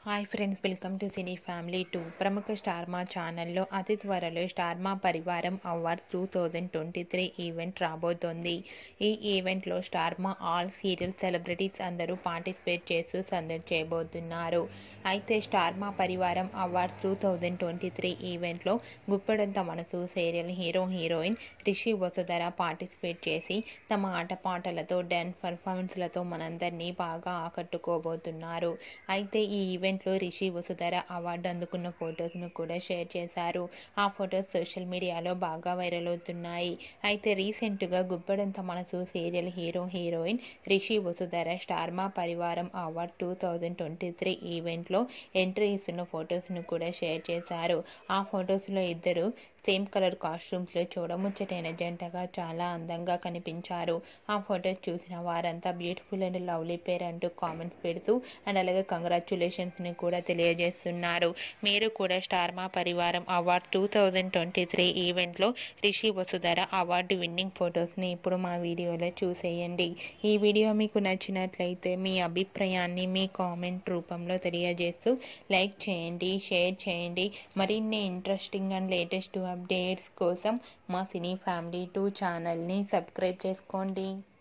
hi friends welcome to cine family two ప్రముఖ Star Maa ఛానల్లో అతి త్వరలో Star Maa Parivaram awards two thousand twenty three event రాబోతోంది ఈ ఈవెంట్లో Star Maa all serial celebrities అందరూ పార్టిసిపేట్ చేస్తూ సందడి చేయబోతున్నారు అయితే Star Maa Parivaram awards two thousand twenty three ఈవెంట్లో Guppedantha Manasu serial hero heroine Rishi Vasudhara participate చేసి తమ ఆటపాటలతో డ్యాన్స్ పర్ఫార్మెన్స్లతో మనందరినీ బాగా ఆకట్టుకోబోతున్నారు అయితే ఈ ఈవెంట్లో రిషి వసుధర అవార్డు అందుకున్న ఫొటోస్ను కూడా షేర్ చేశారు ఆ ఫొటోస్ సోషల్ మీడియాలో బాగా వైరల్ అవుతున్నాయి అయితే రీసెంట్గా Guppedantha Manasu serial hero heroine Rishi Vasudhara Star Maa Parivaram award two thousand twenty three ఈవెంట్లో ఎంట్రీ ఇస్తున్న ఫొటోస్ను కూడా షేర్ చేశారు ఆ ఫొటోస్లో ఇద్దరు సేమ్ కలర్ కాస్ట్యూమ్స్లో చూడముచ్చటైన జంటగా చాలా అందంగా కనిపించారు ఆ ఫొటోస్ చూసిన వారంతా బ్యూటిఫుల్ అండ్ లవ్లీ పేర్ అంటూ కామెంట్స్ పెడుతూ అండ్ అలాగే కంగ్రాచులేషన్స్ని కూడా తెలియజేస్తున్నారు మీరు కూడా Star Maa Parivaram award two thousand twenty three ఈవెంట్లో రిషి వసుధర అవార్డు విన్నింగ్ ఫొటోస్ని ఇప్పుడు మా వీడియోలో చూసేయండి ఈ వీడియో మీకు నచ్చినట్లయితే మీ అభిప్రాయాన్ని మీ కామెంట్ రూపంలో తెలియజేస్తూ లైక్ చేయండి షేర్ చేయండి మరిన్ని ఇంట్రెస్టింగ్ అండ్ లేటెస్ట్ అప్డేట్స్ కోసం మా సినీ ఫ్యామిలీ టూ ఛానల్ని సబ్స్క్రైబ్ చేసుకోండి